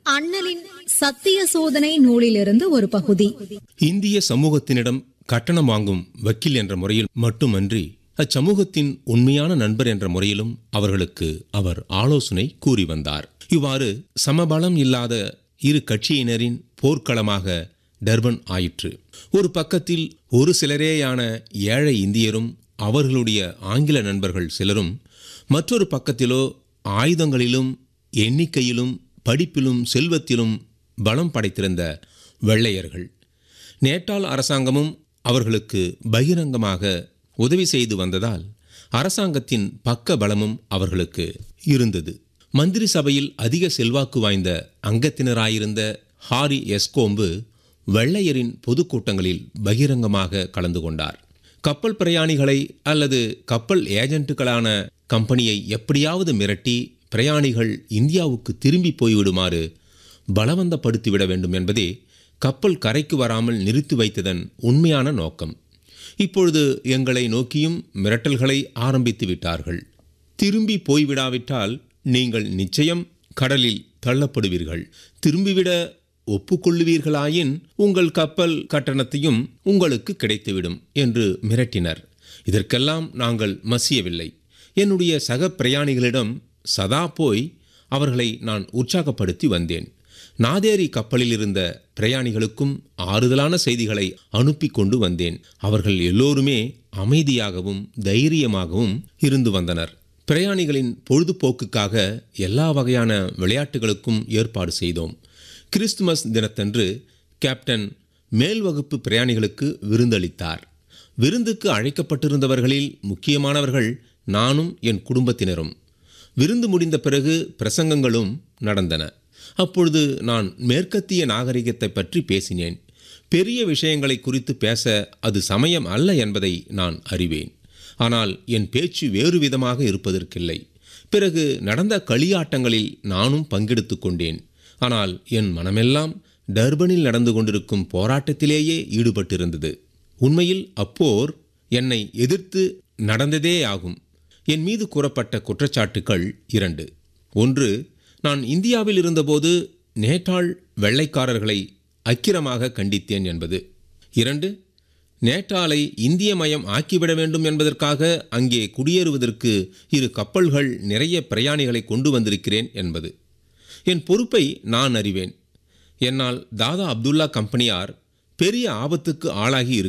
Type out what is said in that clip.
அண்ணலின் சத்திய சோதனை நூலிலிருந்து ஒரு பகுதி இந்திய சமூகத்தினிடம் கட்டணம் வாங்கும் வக்கீல் என்ற முறையில் மட்டுமன்றி அச்சமூகத்தின் உண்மையான நண்பர் என்ற முறையிலும் அவர்களுக்கு அவர் ஆலோசனை கூறி வந்தார் இவ்வாறு சமபலம் இல்லாத இரு கட்சியினரின் போர்க்களமாக டர்பன் ஆயிற்று ஒரு பக்கத்தில் ஒரு சிலரேயான ஏழை இந்தியரும் அவர்களுடைய ஆங்கில நண்பர்கள் சிலரும் மற்றொரு பக்கத்திலோ ஆயுதங்களிலும் எண்ணிக்கையிலும் படிப்பிலும் செல்வத்திலும் பலம் படைத்திருந்த வெள்ளையர்கள் நேட்டாள் அரசாங்கமும் அவர்களுக்கு பகிரங்கமாக உதவி செய்து வந்ததால் அரசாங்கத்தின் பக்க பலமும் அவர்களுக்கு இருந்தது மந்திரி சபையில் அதிக செல்வாக்கு வாய்ந்த அங்கத்தினராயிருந்த ஹாரி எஸ்கோம்பு வெள்ளையரின் பொதுக்கூட்டங்களில் பகிரங்கமாக கலந்து கொண்டார் கப்பல் பிரயாணிகளை அல்லது கப்பல் ஏஜென்ட்டுகளான கம்பெனியை எப்படியாவது மிரட்டி பிரயாணிகள் இந்தியாவுக்கு திரும்பி போய்விடுமாறு பலவந்தப்படுத்திவிட வேண்டும் என்பதே கப்பல் கரைக்கு வராமல் நிறுத்தி வைத்ததன் உண்மையான நோக்கம் இப்பொழுது எங்களை நோக்கியும் மிரட்டல்களை ஆரம்பித்து விட்டார்கள் திரும்பி போய்விடாவிட்டால் நீங்கள் நிச்சயம் கடலில் தள்ளப்படுவீர்கள் திரும்பிவிட ஒப்புக்கொள்ளுவீர்களாயின் உங்கள் கப்பல் கட்டணத்தையும் உங்களுக்கு கிடைத்துவிடும் என்று மிரட்டினர் இதற்கெல்லாம் நாங்கள் மசியவில்லை என்னுடைய சக பிரயாணிகளிடம் சதா போய் அவர்களை நான் உற்சாகப்படுத்தி வந்தேன் நாதேரி கப்பலில் இருந்த பிரயாணிகளுக்கும் ஆறுதலான செய்திகளை அனுப்பி கொண்டு வந்தேன் அவர்கள் எல்லோருமே அமைதியாகவும் தைரியமாகவும் இருந்து வந்தனர் பிரயாணிகளின் பொழுதுபோக்குக்காக எல்லா வகையான விளையாட்டுகளுக்கும் ஏற்பாடு செய்தோம் கிறிஸ்துமஸ் தினத்தன்று கேப்டன் மேல் வகுப்பு பிரயாணிகளுக்கு விருந்தளித்தார் விருந்துக்கு அழைக்கப்பட்டிருந்தவர்களில் முக்கியமானவர்கள் நானும் என் குடும்பத்தினரும் விருந்து முடிந்த பிறகு பிரசங்கங்களும் நடந்தன அப்பொழுது நான் மேற்கத்திய நாகரிகத்தை பற்றி பேசினேன் பெரிய விஷயங்களை குறித்து பேச அது சமயம் அல்ல என்பதை நான் அறிவேன் ஆனால் என் பேச்சு வேறு விதமாக இருப்பதற்கில்லை பிறகு நடந்த களியாட்டங்களில் நானும் பங்கெடுத்து கொண்டேன் ஆனால் என் மனமெல்லாம் டர்பனில் நடந்து கொண்டிருக்கும் போராட்டத்திலேயே ஈடுபட்டிருந்தது உண்மையில் அப்போர் என்னை எதிர்த்து நடந்ததே ஆகும் என் மீது கூறப்பட்ட குற்றச்சாட்டுக்கள் இரண்டு ஒன்று நான் இந்தியாவில் இருந்தபோது நேட்டாள் வெள்ளைக்காரர்களை அக்கிரமாக கண்டித்தேன் என்பது இரண்டு நேட்டாலை இந்திய மயம் ஆக்கிவிட வேண்டும் என்பதற்காக அங்கே குடியேறுவதற்கு இரு கப்பல்கள் நிறைய பிரயாணிகளை கொண்டு வந்திருக்கிறேன் என்பது என் பொறுப்பை நான் அறிவேன் என்னால் தாதா அப்துல்லா கம்பெனியார் பெரிய ஆபத்துக்கு ஆளாகி